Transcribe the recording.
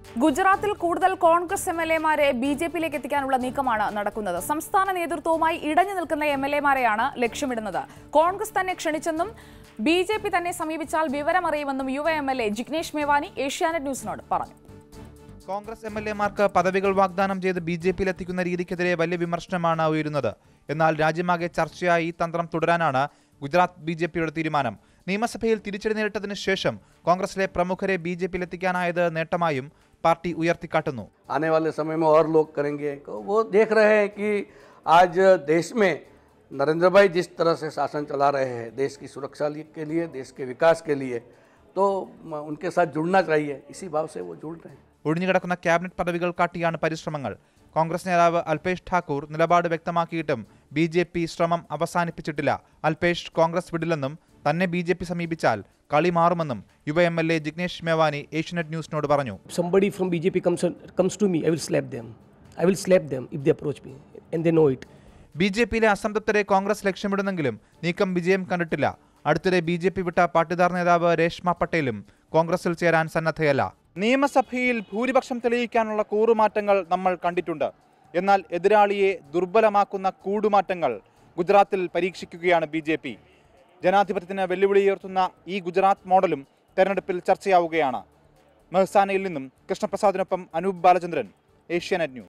ഗുജറാത്തിൽ കൂടുതൽ Congress M L എമാരെ ബി ജെ പിയിലേക്ക് എത്തിക്കാനുള്ള നീക്കമാണ് നടക്കുന്നത് സംസ്ഥാന നേതൃത്വവുമായി ഇടഞ്ഞു നിൽക്കുന്ന എം എൽ എമാരെയാണ് ലക്ഷ്യമിടുന്നത് കോൺഗ്രസ് തന്നെ ക്ഷണിച്ചെന്നും ബി ജെ പി തന്നെ സമീപിച്ചാൽ വിവരമറിയുമെന്നും യുവ M L A Jignesh Mevani Asianet ന്യൂസിനോട് പറഞ്ഞു കോൺഗ്രസ് എം എൽ എമാർക്ക് പദവികൾ വാഗ്ദാനം ചെയ്ത് ബി ജെ പിയിൽ എത്തിക്കുന്ന രീതിക്കെതിരെ വലിയ വിമർശനമാണ് ഉയരുന്നത് എന്നാൽ രാജ്യമാകെ ചർച്ചയായി ഈ തന്ത്രം തുടരാനാണ് ഗുജറാത്ത് ബി ജെ പിയുടെ തീരുമാനം നിയമസഭയിൽ തിരിച്ചടി നേരിട്ടതിന് ശേഷം കോൺഗ്രസിലെ പ്രമുഖരെ ബി ജെ പിയിൽ എത്തിക്കാനായത് നേട്ടമായും പാർട്ടി ഉയർത്തിക്കാട്ടുന്നു आने वाले समय में और लोग करेंगे तो वो देख रहे हैं कि आज देश में नरेंद्र भाई जिस तरह से शासन चला रहे हैं देश की सुरक्षा लिए- के लिए देश के विकास के लिए तो म- उनके साथ जुड़ना चाहिए इसी भाव से वो जुड़ रहे हैं ഒഴിഞ്ഞുകിടക്കുന്ന ക്യാബിനറ്റ് പദവികൾ കാട്ടിയാണ് പരിശ്രമങ്ങൾ കോൺഗ്രസ് നേതാവ് അൽപേഷ് ഠാക്കൂർ നിലപാട് വ്യക്തമാക്കിയിട്ടും ബി ജെ പി ശ്രമം അവസാനിപ്പിച്ചിട്ടില്ല അൽപേഷ് കോൺഗ്രസ് വിടില്ലെന്നും തന്നെ ബി ജെ പി സമീപിച്ചാൽ കളി മാറുമെന്നും യുവ M L A Jignesh Mevani Asianet ന്യൂസിനോട് പറഞ്ഞു If somebody from BJP comes, comes to me, I will slap them. I will slap them if they approach me, and they know it. B J പിയിലെ അസംതൃപ്തരെ കോൺഗ്രസ് ലക്ഷ്യമിടുന്നെങ്കിലും നീക്കം വിജയം കണ്ടിട്ടില്ല അടുത്തിടെ ബി ജെ പി വിട്ട പാട്ടിദാർ നേതാവ് രേഷ്മ പട്ടേലും കോൺഗ്രസിൽ ചേരാൻ സന്നദ്ധയല്ല നിയമസഭയിൽ ഭൂരിപക്ഷം തെളിയിക്കാനുള്ള കൂറുമാറ്റങ്ങൾ നമ്മൾ കണ്ടിട്ടുണ്ട് എന്നാൽ എതിരാളിയെ ദുർബലമാക്കുന്ന കൂടുമാറ്റങ്ങൾ ഗുജറാത്തിൽ പരീക്ഷിക്കുകയാണ് ബി ജെ പി ജനാധിപത്യത്തിന് വെല്ലുവിളി ഉയർത്തുന്ന ഈ ഗുജറാത്ത് മോഡലും തെരഞ്ഞെടുപ്പിൽ ചർച്ചയാവുകയാണ് മെഹ്സാനയിൽ നിന്നും കൃഷ്ണപ്രസാദിനൊപ്പം അനൂപ് ബാലചന്ദ്രൻ ഏഷ്യാനെറ്റ് ന്യൂസ്